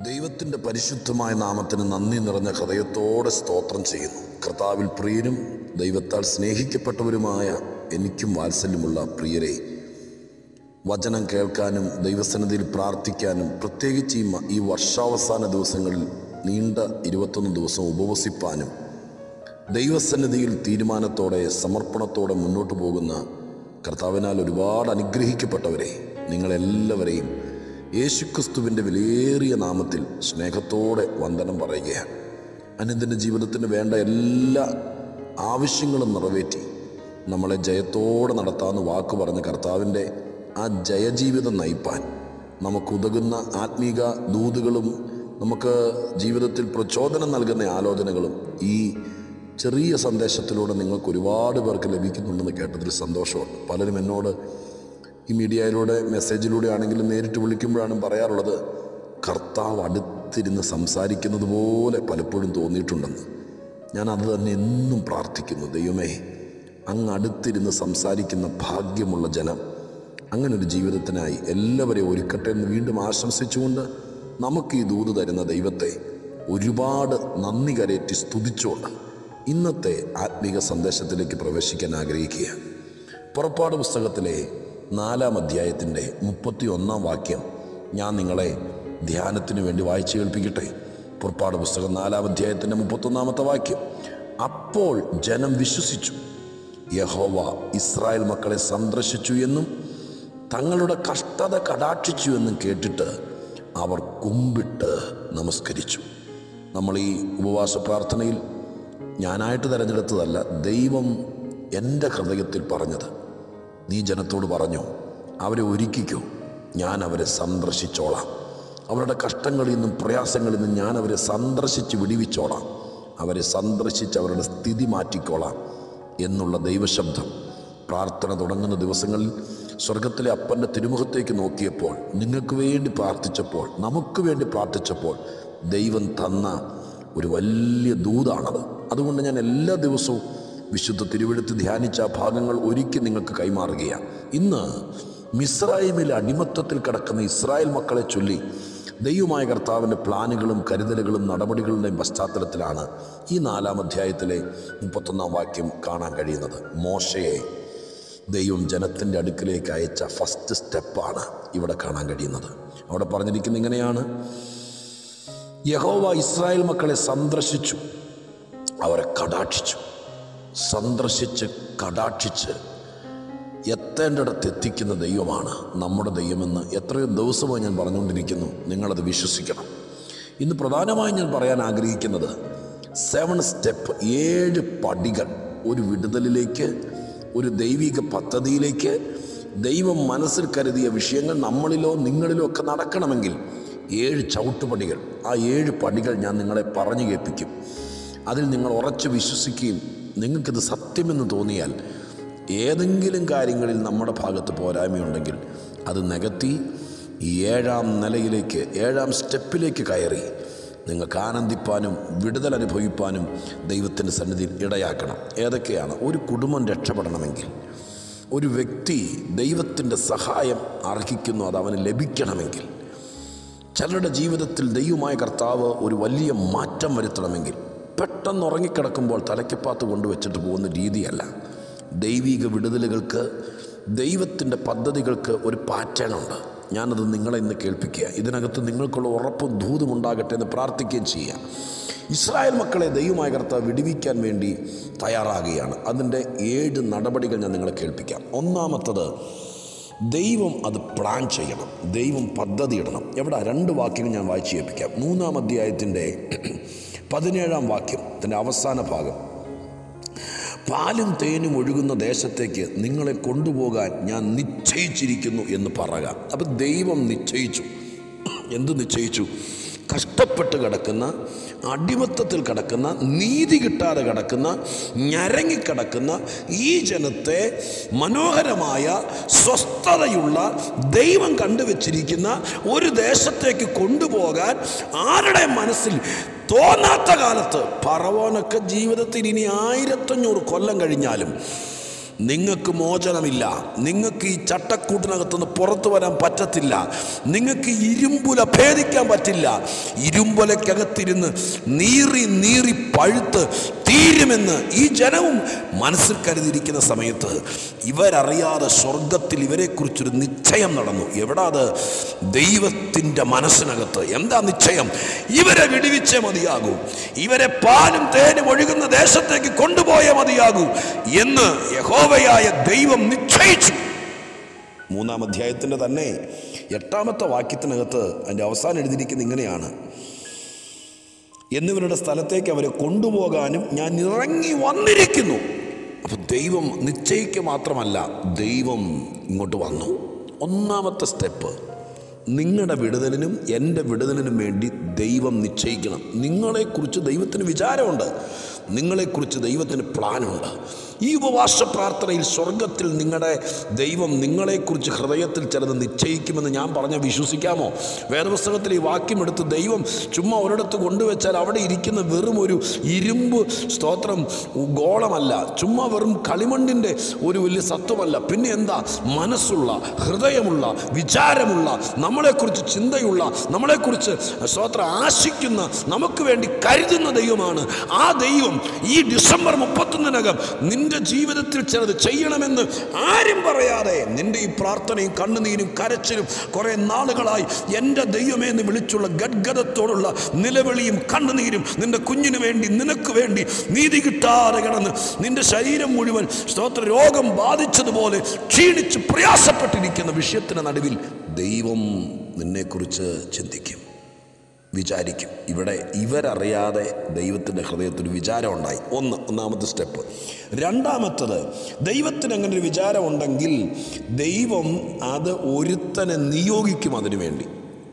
ദൈവത്തിൻ്റെ പരിശുദ്ധമായ നാമത്തിന് നന്ദി നിറഞ്ഞ ഹൃദയത്തോടെ സ്തോത്രം ചെയ്യുന്നു കർത്താവിൽ പ്രിയരും ദൈവത്താൽ സ്നേഹിക്കപ്പെട്ടവരുമായ എനിക്കും വാത്സല്യമുള്ള പ്രിയരെ വചനം കേൾക്കാനും ദൈവസന്നിധിയിൽ പ്രാർത്ഥിക്കാനും പ്രത്യേകിച്ച് ഈ മ- ഈ വർഷാവസാന ദിവസങ്ങളിൽ നീണ്ട ഇരുപത്തൊന്ന് ദിവസം ഉപവസിപ്പാനും ദൈവസന്നിധിയിൽ തീരുമാനത്തോടെ സമർപ്പണത്തോടെ മുന്നോട്ട് പോകുന്ന കർത്താവിനാൽ ഒരുപാട് അനുഗ്രഹിക്കപ്പെട്ടവരെ നിങ്ങളെല്ലാവരെയും യേശുക്രിസ്തുവിൻ്റെ വിലയേറിയ നാമത്തിൽ സ്നേഹത്തോടെ വന്ദനം പറയുകയാണ് അനുദിന ജീവിതത്തിന് വേണ്ട എല്ലാ ആവശ്യങ്ങളും നിറവേറ്റി നമ്മളെ ജയത്തോടെ നടത്താമെന്ന് വാക്ക് പറഞ്ഞ കർത്താവിൻ്റെ ആ ജയജീവിതം നയിപ്പാൻ നമുക്കുതകുന്ന ആത്മീക ദൂതുകളും നമുക്ക് ജീവിതത്തിൽ പ്രചോദനം നൽകുന്ന ആലോചനകളും ഈ ചെറിയ സന്ദേശത്തിലൂടെ നിങ്ങൾക്ക് ഒരുപാട് പേർക്ക് ലഭിക്കുന്നുണ്ടെന്ന് കേട്ടതിൽ സന്തോഷമുണ്ട് പലരും എന്നോട് ഈ മീഡിയയിലൂടെ മെസ്സേജിലൂടെ ആണെങ്കിലും നേരിട്ട് വിളിക്കുമ്പോഴാണ് പറയാറുള്ളത് കർത്താവ് അടുത്തിരുന്ന് സംസാരിക്കുന്നത് പോലെ പലപ്പോഴും തോന്നിയിട്ടുണ്ടെന്ന് ഞാൻ അത് തന്നെ എന്നും പ്രാർത്ഥിക്കുന്നു ദൈവമേ അങ്ങ് അടുത്തിരുന്ന് സംസാരിക്കുന്ന ഭാഗ്യമുള്ള ജനം അങ്ങനെ ഒരു ജീവിതത്തിനായി എല്ലാവരെയും ഒരുക്കട്ടെ എന്ന് വീണ്ടും ആശംസിച്ചുകൊണ്ട് നമുക്ക് ഈ ദൂത് തരുന്ന ദൈവത്തെ ഒരുപാട് നന്ദി കരയറ്റി സ്തുതിച്ചുകൊണ്ട് ഇന്നത്തെ ആത്മീക സന്ദേശത്തിലേക്ക് പ്രവേശിക്കാൻ ആഗ്രഹിക്കുക പുറപ്പാട് പുസ്തകത്തിലെ നാലാം അധ്യായത്തിൻ്റെ മുപ്പത്തി ഒന്നാം വാക്യം ഞാൻ നിങ്ങളെ ധ്യാനത്തിന് വേണ്ടി വായിച്ചു കേൾപ്പിക്കട്ടെ പുറപ്പാട് പുസ്തകം നാലാം അധ്യായത്തിൻ്റെ മുപ്പത്തൊന്നാമത്തെ വാക്യം അപ്പോൾ ജനം വിശ്വസിച്ചു യഹോവ ഇസ്രായേൽ മക്കളെ സന്ദർശിച്ചു എന്നും തങ്ങളുടെ കഷ്ടത കടാക്ഷിച്ചു എന്നും കേട്ടിട്ട് അവർ കുമ്പിട്ട് നമസ്കരിച്ചു നമ്മൾ ഈ ഉപവാസ പ്രാർത്ഥനയിൽ ഞാനായിട്ട് തിരഞ്ഞെടുത്തതല്ല ദൈവം എൻ്റെ ഹൃദയത്തിൽ പറഞ്ഞത് നീ ജനത്തോട് പറഞ്ഞു അവരെ ഒരുക്കിക്കോ ഞാൻ അവരെ സന്ദർശിച്ചോളാം അവരുടെ കഷ്ടങ്ങളിൽ നിന്നും പ്രയാസങ്ങളിൽ നിന്നും ഞാൻ അവരെ സന്ദർശിച്ച് വിടിവിച്ചോളാം അവരെ സന്ദർശിച്ച് അവരുടെ സ്ഥിതി മാറ്റിക്കോളാം എന്നുള്ള ദൈവശബ്ദം പ്രാർത്ഥന തുടങ്ങുന്ന ദിവസങ്ങളിൽ സ്വർഗത്തിലെ അപ്പൻ്റെ തിരുമുഖത്തേക്ക് നോക്കിയപ്പോൾ നിങ്ങൾക്ക് വേണ്ടി പ്രാർത്ഥിച്ചപ്പോൾ നമുക്ക് വേണ്ടി പ്രാർത്ഥിച്ചപ്പോൾ ദൈവം തന്ന ഒരു വലിയ ദൂതാണത് അതുകൊണ്ട് ഞാൻ എല്ലാ ദിവസവും വിശുദ്ധ തിരുവെടുത്ത് ധ്യാനിച്ച ആ ഭാഗങ്ങൾ ഒരുക്കി നിങ്ങൾക്ക് കൈമാറുകയാണ് ഇന്ന് മിസ്രൈമിൽ അടിമത്തത്തിൽ കിടക്കുന്ന ഇസ്രായേൽ മക്കളെ ചൊല്ലി ദൈവമായ കർത്താവിൻ്റെ പ്ലാനുകളും കരുതലുകളും നടപടികളുടെയും പശ്ചാത്തലത്തിലാണ് ഈ നാലാം അധ്യായത്തിലെ മുപ്പത്തൊന്നാം വാക്യം കാണാൻ കഴിയുന്നത് മോശയെ ദൈവം ജനത്തിൻ്റെ അടുക്കിലേക്ക് അയച്ച ഫസ്റ്റ് സ്റ്റെപ്പാണ് ഇവിടെ കാണാൻ കഴിയുന്നത് അവിടെ പറഞ്ഞിരിക്കുന്നത് ഇങ്ങനെയാണ് യഹോവ ഇസ്രായേൽ മക്കളെ സന്ദർശിച്ചു അവരെ കടാക്ഷിച്ചു സന്ദർശിച്ച് കടാക്ഷിച്ച് എത്തേണ്ടിടത്ത് എത്തിക്കുന്ന ദൈവമാണ് നമ്മുടെ ദൈവമെന്ന് എത്രയോ ദിവസമായി ഞാൻ പറഞ്ഞുകൊണ്ടിരിക്കുന്നു നിങ്ങളത് വിശ്വസിക്കണം ഇന്ന് പ്രധാനമായും ഞാൻ പറയാൻ ആഗ്രഹിക്കുന്നത് സെവൻ സ്റ്റെപ്പ് ഏഴ് പടികൾ ഒരു വിടുതലിലേക്ക് ഒരു ദൈവിക പദ്ധതിയിലേക്ക് ദൈവം മനസ്സിൽ കരുതിയ വിഷയങ്ങൾ നമ്മളിലോ നിങ്ങളിലോ ഒക്കെ നടക്കണമെങ്കിൽ ഏഴ് ചവിട്ടുപടികൾ ആ ഏഴ് പടികൾ ഞാൻ നിങ്ങളെ പറഞ്ഞു കേൾപ്പിക്കും അതിൽ നിങ്ങൾ ഉറച്ചു വിശ്വസിക്കുകയും നിങ്ങൾക്കിത് സത്യമെന്ന് തോന്നിയാൽ ഏതെങ്കിലും കാര്യങ്ങളിൽ നമ്മുടെ ഭാഗത്ത് പോരായ്മയുണ്ടെങ്കിൽ അത് നികത്തി ഈ ഏഴാം നിലയിലേക്ക് ഏഴാം സ്റ്റെപ്പിലേക്ക് കയറി നിങ്ങൾക്ക് ആനന്ദിപ്പാനും വിടുതൽ അനുഭവിപ്പാനും ദൈവത്തിൻ്റെ സന്നിധിയിൽ ഇടയാക്കണം ഏതൊക്കെയാണ് ഒരു കുടുംബം രക്ഷപ്പെടണമെങ്കിൽ ഒരു വ്യക്തി ദൈവത്തിൻ്റെ സഹായം അർഹിക്കുന്നു അത് അവന് ലഭിക്കണമെങ്കിൽ ചിലരുടെ ജീവിതത്തിൽ ദൈവമായ കർത്താവ് ഒരു വലിയ മാറ്റം വരുത്തണമെങ്കിൽ പെട്ടെന്ന് ഉറങ്ങിക്കിടക്കുമ്പോൾ തലയ്ക്കപ്പാത്ത് കൊണ്ടുവച്ചിട്ട് പോകുന്ന രീതിയല്ല ദൈവിക വിടുതലുകൾക്ക് ദൈവത്തിൻ്റെ പദ്ധതികൾക്ക് ഒരു പാറ്റേൺ ഉണ്ട് ഞാനത് നിങ്ങളെ ഇന്ന് കേൾപ്പിക്കുക ഇതിനകത്ത് നിങ്ങൾക്കുള്ള ഉറപ്പും ധൂതും ഉണ്ടാകട്ടെ എന്ന് പ്രാർത്ഥിക്കുകയും ചെയ്യുക ഇസ്രായേൽ മക്കളെ ദൈവമായ കർത്താവ് വിടുവിക്കാൻ വേണ്ടി തയ്യാറാകുകയാണ് അതിൻ്റെ ഏഴ് നടപടികൾ ഞാൻ നിങ്ങളെ കേൾപ്പിക്കാം ഒന്നാമത്തത് ദൈവം അത് പ്ലാൻ ചെയ്യണം ദൈവം പദ്ധതി ഇടണം എവിടെ രണ്ട് വാക്യങ്ങൾ ഞാൻ വായിച്ചു കേൾപ്പിക്കാം മൂന്നാം അധ്യായത്തിൻ്റെ പതിനേഴാം വാക്യം ഇതിൻ്റെ അവസാന ഭാഗം പാലും തേനും ഒഴുകുന്ന ദേശത്തേക്ക് നിങ്ങളെ കൊണ്ടുപോകാൻ ഞാൻ നിശ്ചയിച്ചിരിക്കുന്നു എന്ന് പറയുക അപ്പം ദൈവം നിശ്ചയിച്ചു എന്ത് നിശ്ചയിച്ചു കഷ്ടപ്പെട്ട് കിടക്കുന്ന അടിമത്തത്തിൽ കിടക്കുന്ന നീതി കിട്ടാതെ കിടക്കുന്ന ഞരങ്ങിക്കിടക്കുന്ന ഈ ജനത്തെ മനോഹരമായ സ്വസ്ഥതയുള്ള ദൈവം കണ്ടുവച്ചിരിക്കുന്ന ഒരു ദേശത്തേക്ക് കൊണ്ടുപോകാൻ ആരുടെ മനസ്സിൽ തോന്നാത്ത കാലത്ത് പറവോനൊക്കെ ജീവിതത്തിൽ ഇനി ആയിരത്തഞ്ഞൂറ് കൊല്ലം കഴിഞ്ഞാലും നിങ്ങൾക്ക് മോചനമില്ല നിങ്ങൾക്ക് ഈ ചട്ടക്കൂട്ടിനകത്തുനിന്ന് പുറത്തു വരാൻ പറ്റത്തില്ല നിങ്ങൾക്ക് ഈ ഇരുമ്പുല ഭേദിക്കാൻ പറ്റില്ല ഇരുമ്പുലക്കകത്തിരുന്ന് നീറി നീറി പഴുത്ത് തീരുമെന്ന് ഈ ജനവും മനസ്സിൽ കരുതിയിരിക്കുന്ന സമയത്ത് ഇവരറിയാതെ സ്വർഗത്തിൽ ഇവരെക്കുറിച്ചൊരു നിശ്ചയം നടന്നു എവിടാ അത് ദൈവത്തിൻ്റെ മനസ്സിനകത്ത് എന്താ നിശ്ചയം ഇവരെ വിടുവിച്ചേ മതിയാകൂ ഇവരെ പാലും തേനും ഒഴുകുന്ന ദേശത്തേക്ക് കൊണ്ടുപോയേ മതിയാകൂ എന്ന് യഹോവയായ ദൈവം നിശ്ചയിച്ചു മൂന്നാം അധ്യായത്തിൻ്റെ തന്നെ എട്ടാമത്തെ വാക്യത്തിനകത്ത് അതിൻ്റെ അവസാനം എഴുതിയിരിക്കുന്നത് ഇങ്ങനെയാണ് എന്നിവരുടെ സ്ഥലത്തേക്ക് അവരെ കൊണ്ടുപോകാനും ഞാൻ ഇറങ്ങി വന്നിരിക്കുന്നു അപ്പോൾ ദൈവം നിശ്ചയിക്കുക മാത്രമല്ല ദൈവം ഇങ്ങോട്ട് വന്നു ഒന്നാമത്തെ സ്റ്റെപ്പ് നിങ്ങളുടെ വിടുതലിനും എൻ്റെ വിടുതലിനും വേണ്ടി ദൈവം നിശ്ചയിക്കണം നിങ്ങളെക്കുറിച്ച് ദൈവത്തിന് വിചാരമുണ്ട് നിങ്ങളെക്കുറിച്ച് ദൈവത്തിന് പ്ലാനുണ്ട് ഈ ഉപവാസ പ്രാർത്ഥനയിൽ സ്വർഗത്തിൽ നിങ്ങളുടെ ദൈവം നിങ്ങളെക്കുറിച്ച് ഹൃദയത്തിൽ ചിലത് നിശ്ചയിക്കുമെന്ന് ഞാൻ പറഞ്ഞ വിശ്വസിക്കാമോ വേദപുസ്തകത്തിൽ ഈ വാക്യം എടുത്ത് ദൈവം ചുമ്മാ ഒരിടത്ത് കൊണ്ടുവച്ചാൽ അവിടെ ഇരിക്കുന്ന വെറും ഒരു ഇരുമ്പ് സ്തോത്രം ഗോളമല്ല ചുമ്മാ വെറും കളിമണ്ണിൻ്റെ ഒരു വലിയ സത്വമല്ല പിന്നെ എന്താ മനസ്സുള്ള ഹൃദയമുള്ള വിചാരമുള്ള നമ്മളെക്കുറിച്ച് ചിന്തയുള്ള നമ്മളെക്കുറിച്ച് സ്തോത്രം ആശിക്കുന്ന നമുക്ക് വേണ്ടി കരുതുന്ന ദൈവമാണ് ആ ദൈവം ഈ ഡിസംബർ മുപ്പത്തൊന്നിനകം നിന്റെ ജീവിതത്തിൽ ചിലത് ചെയ്യണമെന്ന് ആരും പറയാതെ നിന്റെ ഈ പ്രാർത്ഥനയും കണ്ണുനീരും കരച്ചിലും കുറേ നാളുകളായി എൻ്റെ ദൈവമേ എന്ന് വിളിച്ചുള്ള ഗദ്ഗതത്തോടുള്ള നിലവിളിയും കണ്ണുനീരും നിന്റെ കുഞ്ഞിന് വേണ്ടി നിനക്ക് വേണ്ടി നീതി കിട്ടാതെ കിടന്ന് നിന്റെ ശരീരം മുഴുവൻ സ്തോത്ര രോഗം ബാധിച്ചതുപോലെ ക്ഷീണിച്ച് പ്രയാസപ്പെട്ടിരിക്കുന്ന വിഷയത്തിന് നടുവിൽ ദൈവം നിന്നെക്കുറിച്ച് ചിന്തിക്കും വിചാരിക്കും ഇവിടെ ഇവരറിയാതെ ദൈവത്തിൻ്റെ ഹൃദയത്തിൽ വിചാരം ഉണ്ടായി ഒന്ന് ഒന്നാമത്തെ സ്റ്റെപ്പ് രണ്ടാമത്തത് ദൈവത്തിന് അങ്ങനെ ഒരു വിചാരം ഉണ്ടെങ്കിൽ ദൈവം അത് ഒരുത്തനെ നിയോഗിക്കും അതിനു വേണ്ടി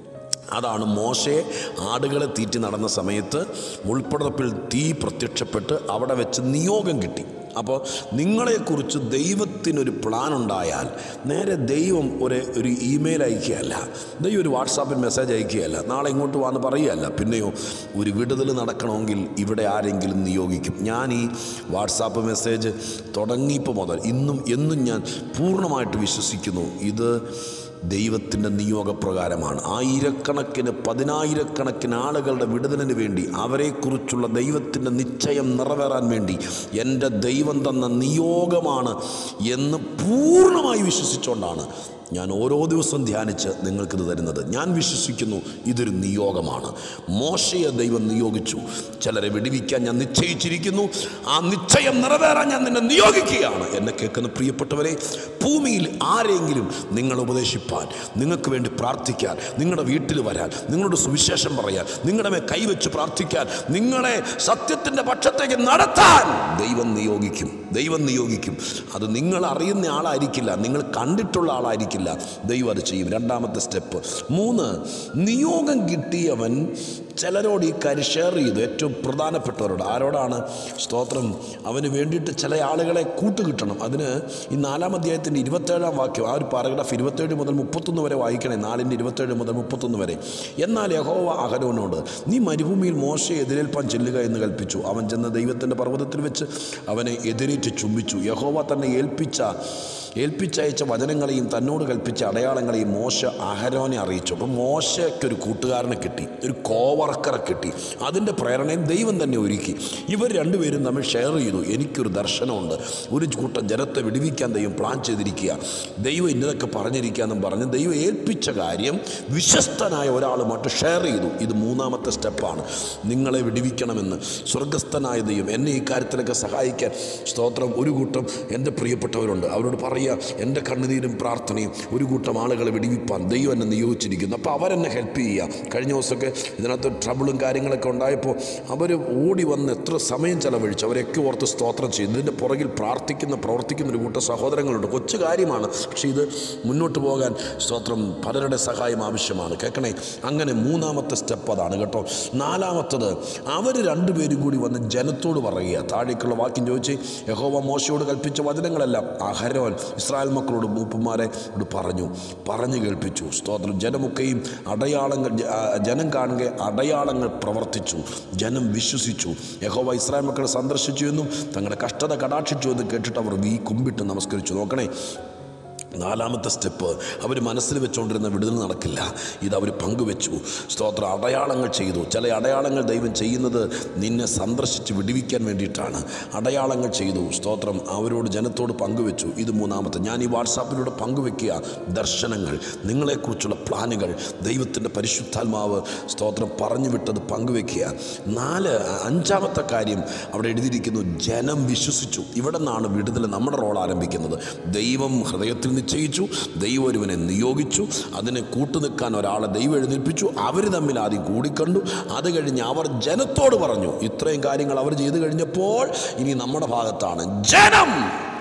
അതാണ് മോശയെ ആടുകളെ തീറ്റി നടന്ന സമയത്ത് മുൾപ്പടർപ്പിൽ തീ പ്രത്യക്ഷപ്പെട്ട് അവിടെ വെച്ച് നിയോഗം കിട്ടി അപ്പോൾ നിങ്ങളെക്കുറിച്ച് ദൈവത്തിനൊരു പ്ലാൻ ഉണ്ടായാൽ നേരെ ദൈവം ഒരു ഒരു ഇമെയിൽ അയക്കുകയല്ല ദൈവം ഒരു വാട്സാപ്പിൽ മെസ്സേജ് അയക്കുകയല്ല നാളെ ഇങ്ങോട്ട് വന്ന് പറയുകയല്ല പിന്നെയോ ഒരു വിടുതൽ നടക്കണമെങ്കിൽ ഇവിടെ ആരെങ്കിലും നിയോഗിക്കും ഞാൻ ഈ വാട്സാപ്പ് മെസ്സേജ് തുടങ്ങിയപ്പോൾ മുതൽ ഇന്നും എന്നും ഞാൻ പൂർണ്ണമായിട്ട് വിശ്വസിക്കുന്നു ഇത് ദൈവത്തിൻ്റെ നിയോഗപ്രകാരമാണ് ആയിരക്കണക്കിന് പതിനായിരക്കണക്കിന് ആളുകളുടെ വിടുതലിന് വേണ്ടി അവരെക്കുറിച്ചുള്ള ദൈവത്തിൻ്റെ നിശ്ചയം നിറവേറാൻ വേണ്ടി എൻ്റെ ദൈവം തന്ന നിയോഗമാണ് എന്ന് പൂർണ്ണമായി വിശ്വസിച്ചുകൊണ്ടാണ് ഞാൻ ഓരോ ദിവസം ധ്യാനിച്ച് നിങ്ങൾക്കിത് തരുന്നത് ഞാൻ വിശ്വസിക്കുന്നു ഇതൊരു നിയോഗമാണ് മോശയെ ദൈവം നിയോഗിച്ചു ചിലരെ വിടിവിക്കാൻ ഞാൻ നിശ്ചയിച്ചിരിക്കുന്നു ആ നിശ്ചയം നിറവേറാൻ ഞാൻ നിന്നെ നിയോഗിക്കുകയാണ് എന്നെ കേൾക്കുന്ന പ്രിയപ്പെട്ടവരെ ഭൂമിയിൽ ആരെങ്കിലും നിങ്ങൾ ഉപദേശിപ്പാൻ നിങ്ങൾക്ക് വേണ്ടി പ്രാർത്ഥിക്കാൻ നിങ്ങളുടെ വീട്ടിൽ വരാൻ നിങ്ങളോട് സുവിശേഷം പറയാൻ നിങ്ങളുടെ മേൽ കൈവച്ച് പ്രാർത്ഥിക്കാൻ നിങ്ങളെ സത്യത്തിൻ്റെ പക്ഷത്തേക്ക് നടത്താൻ ദൈവം നിയോഗിക്കും ദൈവം നിയോഗിക്കും അത് നിങ്ങൾ അറിയുന്ന ആളായിരിക്കില്ല നിങ്ങൾ കണ്ടിട്ടുള്ള ആളായിരിക്കില്ല ദൈവം അത് ചെയ്യും രണ്ടാമത്തെ സ്റ്റെപ്പ് മൂന്ന് നിയോഗം കിട്ടിയവൻ ചിലരോട് ഈ കാര്യം ഷെയർ ചെയ്തു ഏറ്റവും പ്രധാനപ്പെട്ടവരോട് ആരോടാണ് സ്തോത്രം അവന് വേണ്ടിയിട്ട് ചില ആളുകളെ കൂട്ടുകിട്ടണം അതിന് ഈ നാലാം അധ്യായത്തിൻ്റെ ഇരുപത്തേഴാം വാക്യം ആ ഒരു പാരഗ്രാഫ് ഇരുപത്തേഴ് മുതൽ മുപ്പത്തൊന്ന് വരെ വായിക്കണേ നാലിൻ്റെ ഇരുപത്തേഴ് മുതൽ മുപ്പത്തൊന്ന് വരെ എന്നാൽ യഹോവ അഹരോനോട് നീ മരുഭൂമിയിൽ മോശയെ എതിരേൽപ്പാൻ ചെല്ലുക എന്ന് കൽപ്പിച്ചു അവൻ ചെന്ന ദൈവത്തിൻ്റെ പർവ്വതത്തിൽ വെച്ച് അവനെ എതിരേറ്റ് ചുംബിച്ചു യഹോവ തന്നെ ഏൽപ്പിച്ച ഏൽപ്പിച്ചയച്ച വചനങ്ങളെയും തന്നോട് കൽപ്പിച്ച അടയാളങ്ങളെയും മോശ അഹരോനെ അറിയിച്ചു അപ്പം മോശയ്ക്കൊരു കൂട്ടുകാരനെ കിട്ടി ഒരു കോവർക്കറെ കിട്ടി അതിൻ്റെ പ്രേരണയും ദൈവം തന്നെ ഒരുക്കി ഇവർ രണ്ടുപേരും തമ്മിൽ ഷെയർ ചെയ്തു എനിക്കൊരു ദർശനമുണ്ട് ഒരു കൂട്ടം ജനത്തെ വിടുവിക്കാൻ ദൈവം പ്ലാൻ ചെയ്തിരിക്കുക ദൈവം ഇന്നതൊക്കെ പറഞ്ഞിരിക്കാമെന്നും പറഞ്ഞ് ദൈവം ഏൽപ്പിച്ച കാര്യം വിശ്വസ്തനായ ഒരാളുമായിട്ട് ഷെയർ ചെയ്തു ഇത് മൂന്നാമത്തെ സ്റ്റെപ്പാണ് നിങ്ങളെ വിടുവിക്കണമെന്ന് സ്വർഗസ്ഥനായ ദൈവം എന്നെ ഈ കാര്യത്തിലൊക്കെ സഹായിക്കാൻ സ്തോത്രം ഒരു കൂട്ടം എൻ്റെ പ്രിയപ്പെട്ടവരുണ്ട് അവരോട് പറയുക എൻ്റെ കണ്ണുനീരും പ്രാർത്ഥനയും ഒരു കൂട്ടം ആളുകളെ വിടിവിപ്പാൻ ദൈവം എന്നെ നിയോഗിച്ചിരിക്കുന്നു അപ്പോൾ അവരെന്നെ ഹെൽപ്പ് ചെയ്യുക കഴിഞ്ഞ ദിവസമൊക്കെ ഇതിനകത്ത് ട്രബിളും കാര്യങ്ങളൊക്കെ ഉണ്ടായപ്പോൾ അവർ ഓടി വന്ന് എത്ര സമയം ചെലവഴിച്ചു അവരെയൊക്കെ ഓർത്ത് സ്തോത്രം ചെയ്തു ഇതിൻ്റെ പുറകിൽ പ്രാർത്ഥിക്കുന്ന പ്രവർത്തിക്കുന്ന ഒരു കൂട്ടം സഹോദരങ്ങളുണ്ട് കൊച്ചു കാര്യമാണ് പക്ഷേ ഇത് മുന്നോട്ട് പോകാൻ സ്തോത്രം പലരുടെ സഹായം ആവശ്യമാണ് കേൾക്കണേ അങ്ങനെ മൂന്നാമത്തെ സ്റ്റെപ്പ് അതാണ് കേട്ടോ നാലാമത്തത് അവർ രണ്ടുപേരും കൂടി വന്ന് ജനത്തോട് പറയുക താഴേക്കുള്ള വാക്യം ചോദിച്ച് യഹോവ മോശയോട് കൽപ്പിച്ച വചനങ്ങളെല്ലാം അഹരോൻ ഇസ്രായേൽ മക്കളോട് മൂപ്പന്മാരെ ോട് പറഞ്ഞു പറഞ്ഞു കേൾപ്പിച്ചു സ്തോത്രം ജനമൊക്കെയും അടയാളങ്ങൾ ജ- ആ, ജനം കാണുക അടയാളങ്ങൾ പ്രവർത്തിച്ചു ജനം വിശ്വസിച്ചു യഹോവ ഇസ്രായേൽ മക്കളെ സന്ദർശിച്ചു എന്നും തങ്ങളുടെ കഷ്ടത കടാക്ഷിച്ചു എന്നും കേട്ടിട്ട് അവർ വീ കുമ്പിട്ട് നമസ്കരിച്ചു നോക്കണേ നാലാമത്തെ സ്റ്റെപ്പ് അവർ മനസ്സിൽ വെച്ചുകൊണ്ടിരുന്ന വിടുതൽ നടക്കില്ല ഇത് അവർ പങ്കുവെച്ചു സ്തോത്ര അടയാളങ്ങൾ ചെയ്തു ചില അടയാളങ്ങൾ ദൈവം ചെയ്യുന്നത് നിന്നെ സന്ദർശിച്ച് വിടുവിക്കാൻ വേണ്ടിയിട്ടാണ് അടയാളങ്ങൾ ചെയ്തു സ്തോത്രം അവരോട് ജനത്തോട് പങ്കുവെച്ചു ഇത് മൂന്നാമത്തെ ഞാൻ ഈ വാട്സാപ്പിലൂടെ പങ്കുവെക്കുക ദർശനങ്ങൾ നിങ്ങളെക്കുറിച്ചുള്ള പ്ലാനുകൾ ദൈവത്തിൻ്റെ പരിശുദ്ധാത്മാവ് സ്തോത്രം പറഞ്ഞു വിട്ടത് പങ്കുവെക്കുക നാല് അഞ്ചാമത്തെ കാര്യം അവിടെ എഴുതിയിരിക്കുന്നു ജനം വിശ്വസിച്ചു ഇവിടെ നിന്നാണ് വിടുതൽ നമ്മുടെ റോൾ ആരംഭിക്കുന്നത് ദൈവം ഹൃദയത്തിൽ നിശ്ചയിച്ചു ദൈവം ഒരുവനെ നിയോഗിച്ചു അതിനെ കൂട്ടുനിൽക്കാൻ ഒരാളെ ദൈവം എഴുന്നേൽപ്പിച്ചു അവർ തമ്മിൽ ആദ്യം കൂടിക്കണ്ടു അത് കഴിഞ്ഞ് അവർ ജനത്തോട് പറഞ്ഞു ഇത്രയും കാര്യങ്ങൾ അവർ ചെയ്തു കഴിഞ്ഞപ്പോൾ ഇനി നമ്മുടെ ഭാഗത്താണ് ജനം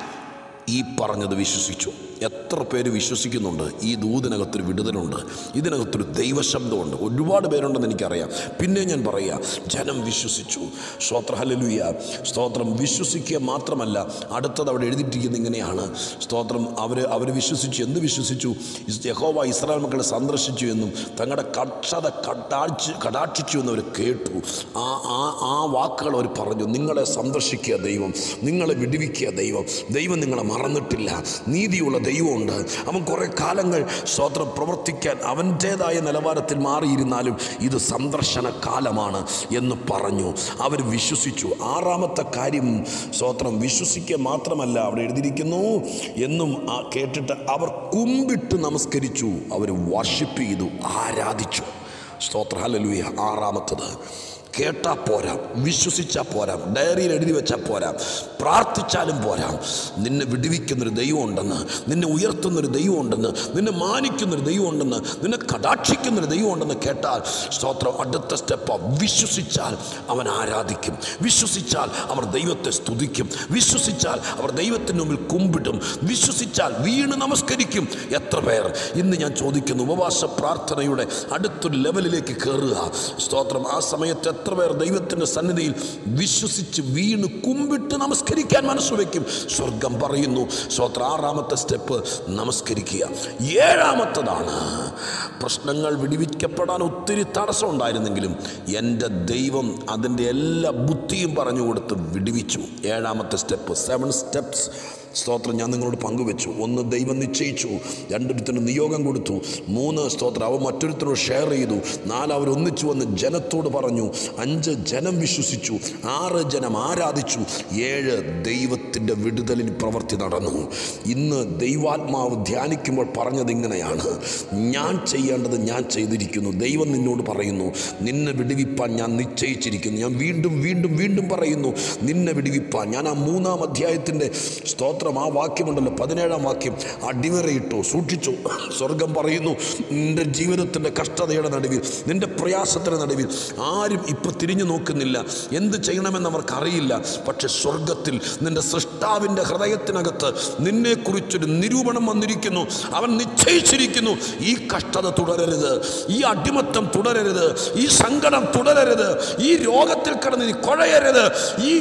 ഈ പറഞ്ഞത് വിശ്വസിച്ചു എത്ര പേര് വിശ്വസിക്കുന്നുണ്ട് ഈ ദൂതിനകത്തൊരു വിടുതലുണ്ട് ഇതിനകത്തൊരു ദൈവശബ്ദമുണ്ട് ഒരുപാട് പേരുണ്ടെന്ന് എനിക്കറിയാം പിന്നെ ഞാൻ പറയാ ജനം വിശ്വസിച്ചു സ്തോത്ര ഹലലുയ സ്തോത്രം വിശ്വസിക്കുക മാത്രമല്ല അടുത്തത് അവിടെ എഴുതിയിട്ടിരിക്കുന്നത് ഇങ്ങനെയാണ് സ്തോത്രം അവർ അവർ വിശ്വസിച്ചു എന്ത് വിശ്വസിച്ചു ഇസ് യഹോവ ഇസ്രായേൽ മക്കളെ സന്ദർശിച്ചു എന്നും തങ്ങളുടെ കക്ഷത കടാക്ഷി കടാക്ഷിച്ചു എന്ന് അവർ കേട്ടു ആ ആ ആ വാക്കുകൾ അവർ പറഞ്ഞു നിങ്ങളെ സന്ദർശിക്കുക ദൈവം നിങ്ങളെ വിടുവിക്കുക ദൈവം ദൈവം നിങ്ങളെ മറന്നിട്ടില്ല നീതിയുള്ള ദൈവമുണ്ട് അവൻ കുറേ കാലങ്ങൾ സ്തോത്രം പ്രവർത്തിക്കാൻ അവൻ്റേതായ നിലവാരത്തിൽ മാറിയിരുന്നാലും ഇത് സന്ദർശന കാലമാണ് എന്ന് പറഞ്ഞു അവർ വിശ്വസിച്ചു ആറാമത്തെ കാര്യം സ്തോത്രം വിശ്വസിക്കുക മാത്രമല്ല അവിടെ എഴുതിയിരിക്കുന്നു എന്നും ആ കേട്ടിട്ട് അവർ കുമ്പിട്ട് നമസ്കരിച്ചു അവർ വർഷിപ്പ് ചെയ്തു ആരാധിച്ചു സ്തോത്ര ഹല്ലേലൂയ ആറാമത്തത് കേട്ടാ പോരാ വിശ്വസിച്ചാൽ പോരാ ഡയറിയിൽ എഴുതി വെച്ചാൽ പോരാ പ്രാർത്ഥിച്ചാലും പോരാ നിന്നെ വിടുവിക്കുന്നൊരു ദൈവമുണ്ടെന്ന് നിന്നെ ഉയർത്തുന്നൊരു ദൈവമുണ്ടെന്ന് നിന്നെ മാനിക്കുന്നൊരു ദൈവമുണ്ടെന്ന് നിന്നെ കടാക്ഷിക്കുന്നൊരു ദൈവമുണ്ടെന്ന് കേട്ടാൽ സ്തോത്രം അടുത്ത സ്റ്റെപ്പ് വിശ്വസിച്ചാൽ അവൻ ആരാധിക്കും വിശ്വസിച്ചാൽ അവർ ദൈവത്തെ സ്തുതിക്കും വിശ്വസിച്ചാൽ അവർ ദൈവത്തിന് മുമ്പിൽ കുമ്പിടും വിശ്വസിച്ചാൽ വീണ് നമസ്കരിക്കും എത്ര പേർ ഇന്ന് ഞാൻ ചോദിക്കുന്നു ഉപവാസ പ്രാർത്ഥനയുടെ അടുത്തൊരു ലെവലിലേക്ക് കയറുക സ്തോത്രം ആ സമയത്ത് എത്ര പേർ ദൈവത്തിൻ്റെ സന്നിധിയിൽ വിശ്വസിച്ച് വീണ് കുമ്പിട്ട് നമസ്കരിക്കാൻ മനസ്സ് വയ്ക്കും സ്വർഗം പറയുന്നു സ്തോത്ര ആറാമത്തെ സ്റ്റെപ്പ് നമസ്കരിക്കുക ഏഴാമത്തതാണ് പ്രശ്നങ്ങൾ വിടിവിക്കപ്പെടാൻ ഒത്തിരി തടസ്സം ഉണ്ടായിരുന്നെങ്കിലും എൻ്റെ ദൈവം അതിൻ്റെ എല്ലാ ബുദ്ധിയും പറഞ്ഞു കൊടുത്ത് വിടുവിച്ചു ഏഴാമത്തെ സ്റ്റെപ്പ് സെവൻ സ്റ്റെപ്സ് സ്തോത്രം ഞാൻ നിങ്ങളോട് പങ്കുവെച്ചു ഒന്ന് ദൈവം നിശ്ചയിച്ചു രണ്ടൊരുത്തിന് നിയോഗം കൊടുത്തു മൂന്ന് സ്തോത്രം അവ മറ്റൊരുത്തരോട് ഷെയർ ചെയ്തു നാല് അവർ ഒന്നിച്ചു വന്ന് ജനത്തോട് പറഞ്ഞു അഞ്ച് ജനം വിശ്വസിച്ചു ആറ് ജനം ആരാധിച്ചു ഏഴ് ദൈവത്തിൻ്റെ വിടുതലിന് പ്രവൃത്തി നടന്നു ഇന്ന് ദൈവാത്മാവ് ധ്യാനിക്കുമ്പോൾ പറഞ്ഞത് ഇങ്ങനെയാണ് ഞാൻ ചെയ്യേണ്ടത് ഞാൻ ചെയ്തിരിക്കുന്നു ദൈവം നിന്നോട് പറയുന്നു നിന്നെ വിടുവിപ്പാൻ ഞാൻ നിശ്ചയിച്ചിരിക്കുന്നു ഞാൻ വീണ്ടും വീണ്ടും വീണ്ടും പറയുന്നു നിന്നെ വിടുവിപ്പാൻ ഞാൻ ആ മൂന്നാം അധ്യായത്തിൻ്റെ സ്തോത്രം ആ വാക്യമുണ്ടല്ലോ പതിനേഴാം വാക്യം അടിവരയിട്ടു സൂക്ഷിച്ചു സ്വർഗം പറയുന്നു നിന്റെ ജീവിതത്തിൻ്റെ കഷ്ടതയുടെ നടുവിൽ നിന്റെ പ്രയാസത്തിൻ്റെ നടുവിൽ ആരും ഇപ്പം തിരിഞ്ഞു നോക്കുന്നില്ല എന്ത് ചെയ്യണമെന്ന് അവർക്കറിയില്ല പക്ഷെ സ്വർഗത്തിൽ നിന്റെ സൃഷ്ടാവിൻ്റെ ഹൃദയത്തിനകത്ത് നിന്നെക്കുറിച്ചൊരു നിരൂപണം വന്നിരിക്കുന്നു അവൻ നിശ്ചയിച്ചിരിക്കുന്നു ഈ കഷ്ടത തുടരരുത് ഈ അടിമത്തം തുടരരുത് ഈ സങ്കടം തുടരരുത് ഈ രോഗത്തിൽ കിടന്ന് നീ കുഴയരുത് ഈ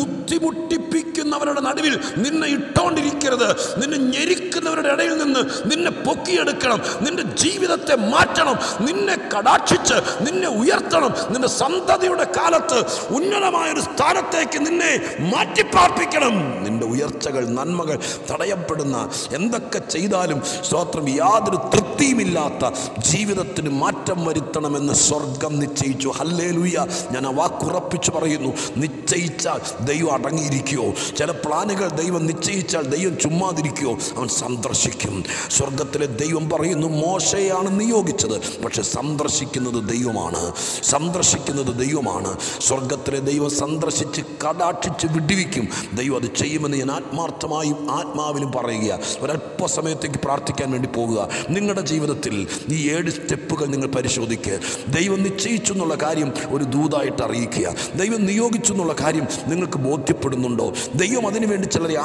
ബുദ്ധിമുട്ടിപ്പിക്കുന്നവരുടെ നടുവിൽ നിന്നെ ഇട്ടോണ്ടിരിക്കരുത് നിന്നെ ഞെരിക്കുന്നവരുടെ ഇടയിൽ നിന്ന് നിന്നെ പൊക്കിയെടുക്കണം നിന്റെ ജീവിതത്തെ മാറ്റണം നിന്നെ കടാക്ഷിച്ച് നിന്നെ ഉയർത്തണം നിന്റെ സന്തതിയുടെ കാലത്ത് ഉന്നതമായൊരു സ്ഥാനത്തേക്ക് നിന്നെ മാറ്റിപ്പാർപ്പിക്കണം നിന്റെ ഉയർച്ചകൾ നന്മകൾ തടയപ്പെടുന്ന എന്തൊക്കെ ചെയ്താലും സ്തോത്രം യാതൊരു തൃപ്തിയുമില്ലാത്ത ജീവിതത്തിന് മാറ്റം വരുത്തണമെന്ന് സ്വർഗം നിശ്ചയിച്ചു ഹല്ലേ ഞാൻ ആ വാക്കുറപ്പിച്ച് പറയുന്നു നിശ്ചയിച്ചാൽ ദൈവം അടങ്ങിയിരിക്കുമോ ചില പ്ലാനുകൾ ദൈവം നിശ്ചയിച്ചാൽ ദൈവം ചുമ്മാതിരിക്കുമോ അവൻ സന്ദർശിക്കും സ്വർഗത്തിലെ ദൈവം പറയുന്നു മോശയാണ് നിയോഗിച്ചത് പക്ഷെ സന്ദർശിക്കുന്നത് ദൈവമാണ് സന്ദർശിക്കുന്നത് ദൈവമാണ് സ്വർഗത്തിലെ ദൈവം സന്ദർശിച്ച് കടാക്ഷിച്ച് വിടുവിക്കും ദൈവം അത് ചെയ്യുമെന്ന് ഞാൻ ആത്മാർത്ഥമായും ആത്മാവിലും പറയുക ഒരല്പസമയത്തേക്ക് പ്രാർത്ഥിക്കാൻ വേണ്ടി പോകുക നിങ്ങളുടെ ജീവിതത്തിൽ ഈ ഏഴ് സ്റ്റെപ്പുകൾ നിങ്ങൾ പരിശോധിക്കുക ദൈവം നിശ്ചയിച്ചു എന്നുള്ള കാര്യം ഒരു ദൂതായിട്ട് അറിയിക്കുക ദൈവം നിയോഗിച്ചു എന്നുള്ള കാര്യം നിങ്ങൾക്ക് ബോധ്യപ്പെടുന്നുണ്ടോ ദൈവം അതിനുവേണ്ടി ചിലരെ ആക്കി വെച്ചു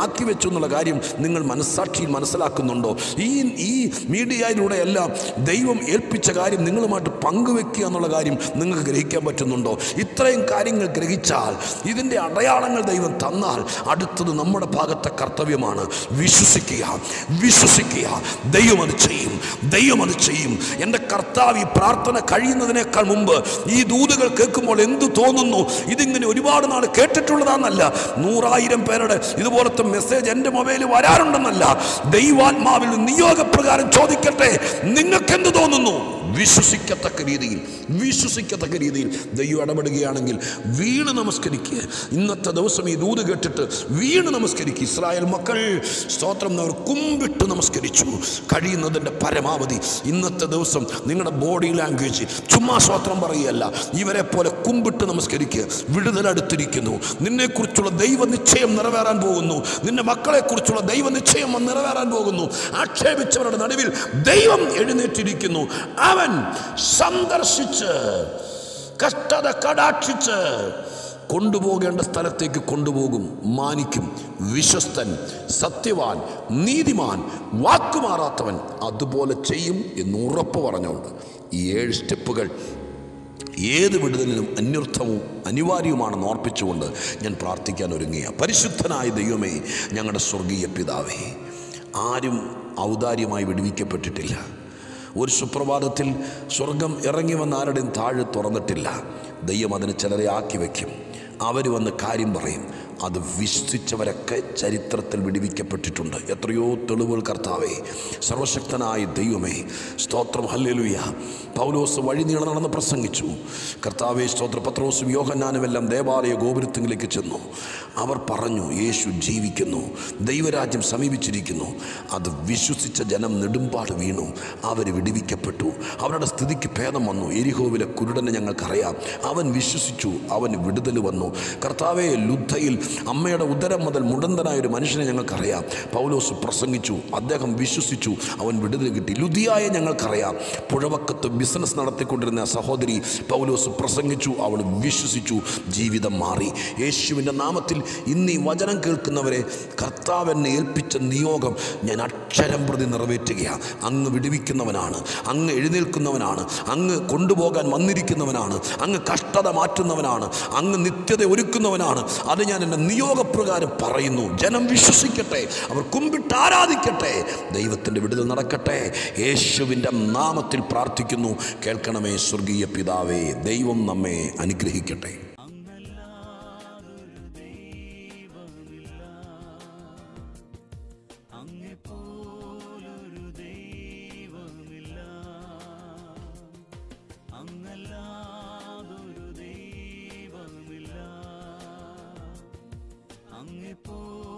പറ്റൂ എന്നുള്ള കാര്യം നിങ്ങൾ മനസ്സാക്ഷിയിൽ മനസ്സിലാക്കുന്നുണ്ടോ ഈ ഈ മീഡിയയിലൂടെയെല്ലാം ദൈവം ഏൽപ്പിച്ച കാര്യം നിങ്ങളുമായിട്ട് പങ്കുവെക്കുക എന്നുള്ള കാര്യം നിങ്ങൾക്ക് ഗ്രഹിക്കാൻ പറ്റുന്നുണ്ടോ ഇത്രയും കാര്യങ്ങൾ ഗ്രഹിച്ചാൽ ഇതിൻ്റെ അടയാളങ്ങൾ ദൈവം തന്നാൽ അടുത്തത് നമ്മുടെ ഭാഗത്തെ കർത്തവ്യമാണ് വിശ്വസിക്കുക വിശ്വസിക്കുക ദൈവം അത് ചെയ്യും ദൈവം അത് ചെയ്യും എൻ്റെ കർത്താവ് ഈ പ്രാർത്ഥന കഴിയുന്നതിനേക്കാൾ മുമ്പ് ഈ ദൂതുകൾ കേൾക്കുമ്പോൾ എന്ത് തോന്നുന്നു ഇതിങ്ങനെ ഒരുപാട് നാൾ കേട്ടിട്ടുള്ളതാണെന്നല്ല നൂറായിരം പേരുടെ ഇതുപോലത്തെ മെസ്സേജ് എൻ്റെ മൊബൈലിൽ വരാറുണ്ടെന്നല്ല ദൈവാത്മാവിൽ നിയോഗപ്രകാരം ചോദിക്കട്ടെ നിങ്ങൾക്ക് എന്ത് തോന്നുന്നു വിശ്വസിക്കത്തക്ക രീതിയിൽ വിശ്വസിക്കത്തക്ക രീതിയിൽ ദൈവം ഇടപെടുകയാണെങ്കിൽ വീണ് നമസ്കരിക്കുക ഇന്നത്തെ ദിവസം ഈ ദൂത് കേട്ടിട്ട് വീണ് നമസ്കരിക്കുക ഇസ്രായേൽ മക്കൾ സ്തോത്രം അവർ കുമ്പിട്ട് നമസ്കരിച്ചു കഴിയുന്നതിൻ്റെ പരമാവധി ഇന്നത്തെ ദിവസം നിങ്ങളുടെ ബോഡി ലാംഗ്വേജ് ചുമ്മാ സ്തോത്രം പറയുകയല്ല ഇവരെ പോലെ കുമ്പിട്ട് നമസ്കരിക്കുക വിടുതലടുത്തിരിക്കുന്നു നിന്നെക്കുറിച്ചുള്ള ദൈവ നിശ്ചയം നിറവേറാൻ പോകുന്നു നിന്റെ മക്കളെക്കുറിച്ചുള്ള ദൈവ നിശ്ചയം നിറവേറാൻ പോകുന്നു ആക്ഷേപിച്ചവരുടെ നടുവിൽ ദൈവം എഴുന്നേറ്റിരിക്കുന്നു അവൻ സന്ദർശിച്ച് കഷ്ടത കടാക്ഷിച്ച് കൊണ്ടുപോകേണ്ട സ്ഥലത്തേക്ക് കൊണ്ടുപോകും മാനിക്കും വിശ്വസ്തൻ സത്യവാൻ നീതിമാൻ വാക്കുമാറാത്തവൻ അതുപോലെ ചെയ്യും എന്ന് ഉറപ്പ് പറഞ്ഞുകൊണ്ട് ഈ ഏഴ് സ്റ്റെപ്പുകൾ ഏത് വിടുതലിനും അന്വർത്ഥവും അനിവാര്യവുമാണെന്ന് ഓർപ്പിച്ചുകൊണ്ട് ഞാൻ പ്രാർത്ഥിക്കാൻ ഒരുങ്ങിയ പരിശുദ്ധനായ ദൈവമേ ഞങ്ങളുടെ സ്വർഗീയ പിതാവേ ആരും ഔദാര്യമായി വിടുവിക്കപ്പെട്ടിട്ടില്ല ഒരു സുപ്രഭാതത്തിൽ സ്വർഗം ഇറങ്ങി വന്ന ആരുടെയും താഴെ തുറന്നിട്ടില്ല ദൈവം അതിന് ചിലരെ ആക്കി വയ്ക്കും അവർ വന്ന് കാര്യം പറയും അത് വിശ്വസിച്ചവരൊക്കെ ചരിത്രത്തിൽ വിടുവിക്കപ്പെട്ടിട്ടുണ്ട് എത്രയോ തെളിവുകൾ കർത്താവേ സർവശക്തനായ ദൈവമേ സ്തോത്രം ഹല്ലേലൂയ പൗലോസ് വഴി നീളം നടന്ന് പ്രസംഗിച്ചു കർത്താവേ സ്തോത്ര പത്രോസും യോഹന്നാനുമെല്ലാം ദേവാലയ ഗോപുരത്തിലേക്ക് ചെന്നു അവർ പറഞ്ഞു യേശു ജീവിക്കുന്നു ദൈവരാജ്യം സമീപിച്ചിരിക്കുന്നു അത് വിശ്വസിച്ച ജനം നെടുമ്പാട് വീണു അവർ വിടുവിക്കപ്പെട്ടു അവരുടെ സ്ഥിതിക്ക് ഭേദം വന്നു എരിഹോവിലെ കുരുടനെ ഞങ്ങൾക്കറിയാം അവൻ വിശ്വസിച്ചു അവന് വിടുതൽ വന്നു കർത്താവെ ലുദ്ധയിൽ അമ്മയുടെ ഉദരം മുതൽ മുടന്തനായ ഒരു മനുഷ്യനെ ഞങ്ങൾക്കറിയാം പൗലോസ് പ്രസംഗിച്ചു അദ്ദേഹം വിശ്വസിച്ചു അവൻ വിടുതൽ കിട്ടി ലുധിയായ ഞങ്ങൾക്കറിയാം പുഴവക്കത്ത് ബിസിനസ് നടത്തിക്കൊണ്ടിരുന്ന ആ സഹോദരി പൗലോസ് പ്രസംഗിച്ചു അവൾ വിശ്വസിച്ചു ജീവിതം മാറി യേശുവിൻ്റെ നാമത്തിൽ ഇന്ന് ഈ വചനം കേൾക്കുന്നവരെ കർത്താവ് എന്നെ ഏൽപ്പിച്ച നിയോഗം ഞാൻ അക്ഷരം പ്രതി നിറവേറ്റുകയാണ് അങ്ങ് വിടുവിക്കുന്നവനാണ് അങ്ങ് എഴുന്നേൽക്കുന്നവനാണ് അങ്ങ് കൊണ്ടുപോകാൻ വന്നിരിക്കുന്നവനാണ് അങ്ങ് കഷ്ടത മാറ്റുന്നവനാണ് അങ്ങ് നിത്യത ഒരുക്കുന്നവനാണ് അത് ഞാൻ എൻ്റെ നിയോഗപ്രകാരം പറയുന്നു ജനം വിശ്വസിക്കട്ടെ അവർ കുമ്പിട്ട് ആരാധിക്കട്ടെ ദൈവത്തിൻ്റെ വിടുതൽ നടക്കട്ടെ യേശുവിൻ്റെ നാമത്തിൽ പ്രാർത്ഥിക്കുന്നു കേൾക്കണമേ സ്വർഗീയ പിതാവേ ദൈവം നമ്മെ അനുഗ്രഹിക്കട്ടെ അങ്ങല്ലാതൊരു ദൈവമില്ല അങ്ങെപ്പോലൊരു ദൈവമില്ല അങ്ങല്ലാതൊരു ദൈവമില്ല അങ്ങെപ്പോ